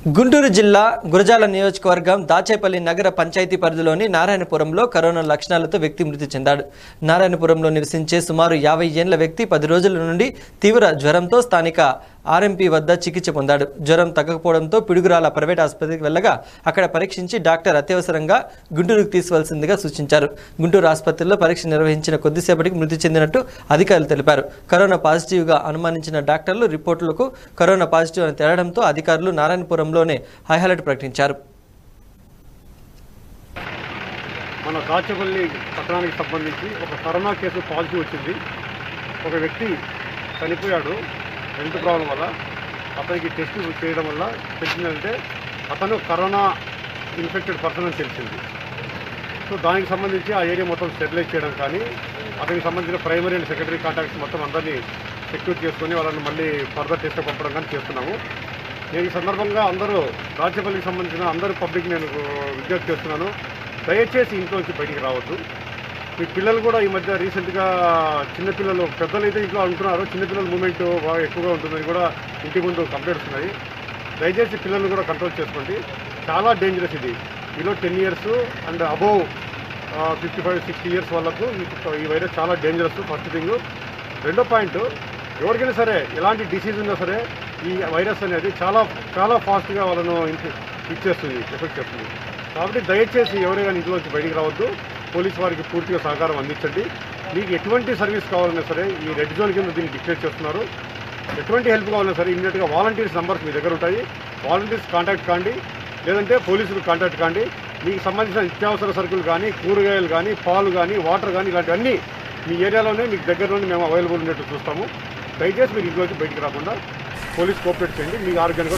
గుంటూరు జిల్లా గురజాల నియోజకవర్గం దాచేపల్లి నగర పంచాయతీ పరిధిలోని నారాయణపురంలో కరోనా లక్షణాలతో వ్యక్తి మృతి చెందాడు నారాయణపురంలో నివసించే సుమారు యాభై ఏళ్ల వ్యక్తి పది రోజుల నుండి తీవ్ర జ్వరంతో స్థానిక ఆర్ఎంపీ వద్ద చికిత్స పొందాడు జ్వరం తగ్గకపోవడంతో పిడుగురాల ప్రైవేట్ ఆసుపత్రికి వెళ్ళగా అక్కడ పరీక్షించి డాక్టర్ అత్యవసరంగా గుంటూరుకు తీసువలసిందిగా సూచించారు గుంటూరు ఆసుపత్రిలో పరీక్ష నిర్వహించిన కొద్దిసేపటికి మృతి చెందినట్టు అధికారులు తెలిపారు కరోనా పాజిటివ్గా అనుమానించిన డాక్టర్లు రిపోర్టులకు కరోనా పాజిటివ్ అని తేలడంతో అధికారులు నారాయణపురంలోనే హై అలర్ట్ ప్రకటించారు మన దాచపల్లి పట్టణానికి సంబంధించి ఒక కరోనా కేసు పాజిటివ్ వచ్చింది ఒక వ్యక్తి చనిపోయాడు హెల్త్ ప్రాబ్లం వల్ల అతనికి టెస్ట్ చేయడం వల్ల తెలిసిందంటే అతను కరోనా ఇన్ఫెక్టెడ్ పర్సన్ అని తెలిసింది సో దానికి సంబంధించి ఆ ఏరియా మొత్తం స్టెరిలైజ్ చేయడం కానీ అతనికి సంబంధించిన ప్రైమరీ అండ్ సెకండరీ కాంటాక్ట్స్ మొత్తం అందరినీ సెక్యూర్ చేసుకొని వాళ్ళని మళ్ళీ ఫర్దర్ టెస్ట్ పంపడం కానీ చేస్తున్నాము నేను ఈ సందర్భంగా అందరూ రాజ్యపల్లికి సంబంధించిన అందరూ పబ్లిక్ నేను విజ్ఞప్తి చేస్తున్నాను దయచేసి ఇంట్లో నుంచి బయటికి రావద్దు మీ పిల్లలు కూడా ఈ మధ్య రీసెంట్గా చిన్నపిల్లలు పెద్దలు అయితే ఇంట్లో అంటున్నారు చిన్నపిల్లల మూమెంట్ బాగా ఎక్కువగా ఉంటుందని కూడా ఇంటి ముందు కంప్లైంట్స్ ఉన్నాయి దయచేసి పిల్లల్ని కూడా కంట్రోల్ చేసుకోండి చాలా డేంజరస్ ఇది below ten years and above fifty five sixty years వాళ్ళకు ఈ- ఈ వైరస్ చాలా డేంజరస్ ఫస్ట్ థింగ్ రెండో పాయింట్ ఎవరికైనా సరే ఎలాంటి డిసీజ్ ఉన్నా సరే ఈ వైరస్ అనేది చాలా చాలా ఫాస్ట్గా వాళ్ళను ఇన్ఫె- ఇచ్చేస్తుంది ఎఫెక్ట్ చేస్తుంది కాబట్టి దయచేసి ఎవరైనా ఇంట్లో నుంచి బయటికి రావద్దు పోలీస్ వారికి పూర్తిగా సహకారం అందించండి మీకు ఎటువంటి సర్వీస్ కావాలన్నా సరే ఈ రెడ్ జోన్ కింద దీన్ని డిక్లేర్ చేస్తున్నారు ఎటువంటి హెల్ప్ కావాలన్నా సరే ఇమీడియట్గా వాలంటీర్స్ నంబర్స్ మీ దగ్గర ఉంటాయి వాలంటీర్స్ కాంటాక్ట్ కాండి లేదంటే పోలీసులు కాంటాక్ట్ కాండి మీకు సంబంధించిన నిత్యావసర సరుకులు కానీ కూరగాయలు కానీ పాలు కానీ వాటర్ కానీ ఇలాంటివన్నీ మీ ఏరియాలోనే మీకు దగ్గరలోనే మేము అవైలబుల్ ఉన్నట్టు చూస్తాము దయచేసి మీరు ఇంట్లోకి బయటికి రాకుండా పోలీస్ కోఆపరేట్ చేయండి మీ ఆరోగ్యాన్ని కూడా